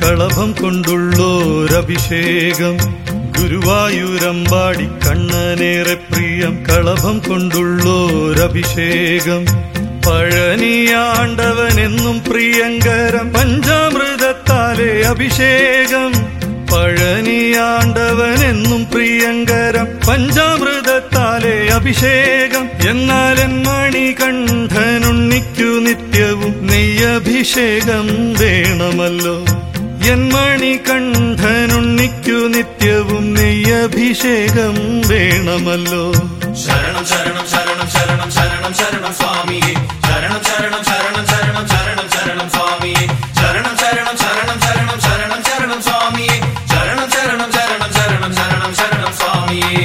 കളഭം കൊണ്ടുള്ളോരഭിഷേകം ഗുരുവായൂരമ്പാടി കണ്ണനേറെ പ്രിയം കളഭം കൊണ്ടുള്ളോരഭിഷേകം പഴനിയാണ്ടവനെന്നും പ്രിയങ്കരം പഞ്ചാമൃതത്താലെ അഭിഷേകം പഴനിയാണ്ടവനെന്നും പ്രിയങ്കരം പഞ്ചാമൃതത്താലെ അഭിഷേകം എന്നാലൻ മണി കണ്ഠനുണ്ണിക്കു നിത്യവും നെയ്യഭിഷേകം വേണമല്ലോ എൻ മണി കണ്ഠനുണ്ണിക്കു നിത്യവും നെയ്യഭിഷേകം വേണമല്ലോ ശരണം ശരണം ശരണം ശരണം ശരണം ശരണം സ്വാമിയെ ശരണം ശരണം ശരണം ശരണം ശരണം ശരണം സ്വാമിയെ ശരണം ശരണം ശരണം ശരണം ശരണം ശരണം സ്വാമിയെ ശരണം ശരണം ശരണം ശരണം ശരണം ശരണം സ്വാമിയെ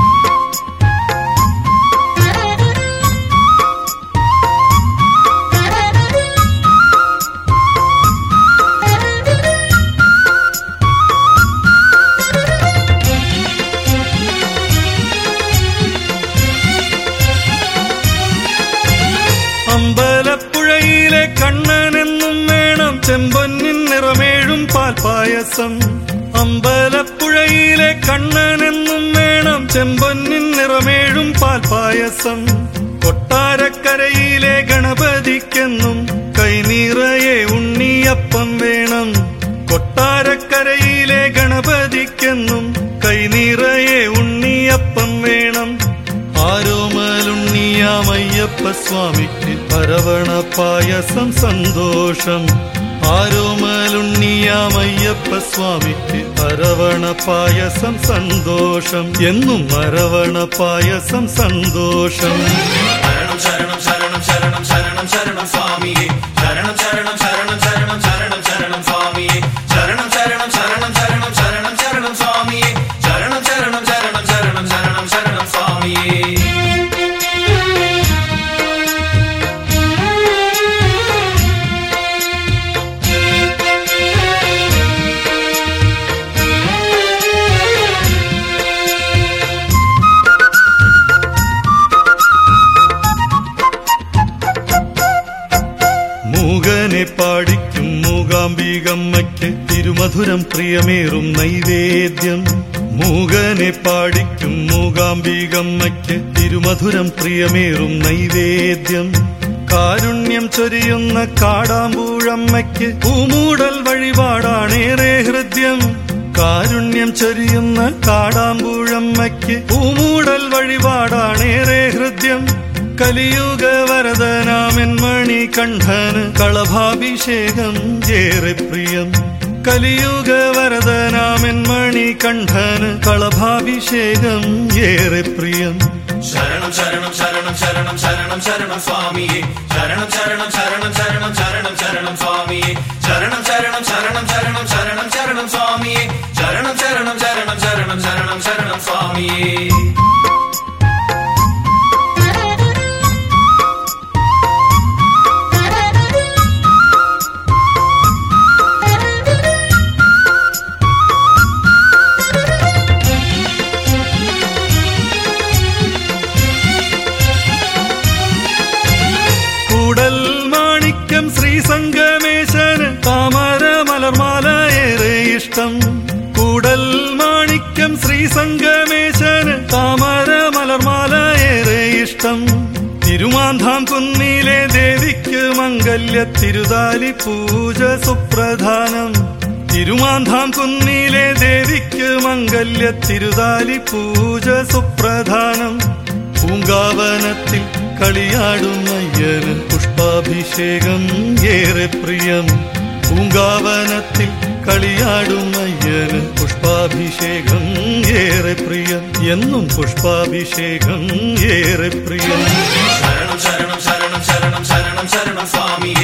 അമ്പലപ്പുഴയിലെ കണ്ണനെന്നും വേണം ചെമ്പൊന്നിൻ നിറമേഴും പാൽപായസം അമ്പലപ്പുഴയിലെ കണ്ണനെന്നും വേണം ചെമ്പൊന്നിൻ നിറമേഴും പാൽപായസം കൊട്ടാരക്കരയിലെ ഗണപതിക്കെന്നും കൈനിറയെ ഉണ്ണിയപ്പം വേണം കൊട്ടാരക്കരയിലെ ഗണപതിക്കെന്നും കൈനിറയെ ഉണ്ണിയപ്പം വേണം ആരോമലുണ്ണിയാമയ്യപ്പ സ്വാമിക്ക് അരവണ പായസം സന്തോഷം ആരോമലുണ്ണിയാമയ്യപ്പ സ്വാമിക്ക് അരവണ പായസം സന്തോഷം എന്നും അരവണ പായസം സന്തോഷം ശരണം ശരണം ശരണം ശരണം ശരണം ശരണം സ്വാമിയെ ശരണം ശരണം ശരണം ശരണം ശരണം ശരണം സ്വാമിയെ ശരണം ശരണം ശരണം ശരണം ശരണം ശരണം സ്വാമിയെ ശരണം ശരണം ശരണം ശരണം ശരണം ശരണം സ്വാമിയെ മൂകനെ പാടിക്കും മൂകാംബികമ്മയ്ക്ക് തിരുമധുരം പ്രിയമേറും നൈവേദ്യം മൂകനെ പാടിക്കും മൂകാംബികമ്മയ്ക്ക് തിരുമധുരം പ്രിയമേറും നൈവേദ്യം കാരുണ്യം ചൊരിയുന്ന കാടാമ്പൂഴമ്മയ്ക്ക് പൂമൂടൽ വഴിപാടാണേറെ ഹൃദ്യം കാരുണ്യം ചൊരിയുന്ന കാടാമ്പൂഴമ്മയ്ക്ക് പൂമൂടൽ വഴിപാടാണേറെ ഹൃദ്യം കലിയുഗ വരദനാമൻ മണി കണ്ഠന് കളഭാഭിഷേകം ഏറെ പ്രിയം കലിയുഗ വരദനാമൻ മണി കണ്ഠന് കളഭാഭിഷേകം ഏറെ പ്രിയം ശരണം ശരണം ശരണം ശരണം ശരണം ശരണം സ്വാമിയെ ശരണം ശരണം ശരണം ശരണം ശരണം ശരണം സ്വാമിയെ ശരണം ശരണം ശരണം ശരണം ശരണം ശരണം സ്വാമിയെ ശരണം ശരണം ശരണം ശരണം ശരണം ശരണം സ്വാമിയെ കൂടൽ മാണിക്യം ശ്രീ സംഗമേശന് താമര മലർമാല ഏറെ ഇഷ്ടം കൂടൽ മാണിക്യം ശ്രീ സംഗമേശന് താമര മലർമാല ഏറെ ഇഷ്ടം തിരുമാന്താം കുന്നിലെ ദേവിക്ക് മംഗല്യ തിരുതാലി പൂജ സുപ്രധാനം തിരുമാന്താം കുന്നിലെ ദേവിക്ക് മംഗല്യ തിരുതാലി പൂജ സുപ്രധാനം പൂങ്കാവനത്തിൽ കളിയാടുന്നയ്യന് പുഷ്പാഭിഷേകം ഏറെ പ്രിയം പൂങ്കാവനത്തിൽ കളിയാടുന്നയ്യന് പുഷ്പാഭിഷേകം ഏറെ പ്രിയം എന്നും പുഷ്പാഭിഷേകം ഏറെ പ്രിയം ശരണം ശരണം ശരണം ശരണം ശരണം ശരണം സ്വാമിയെ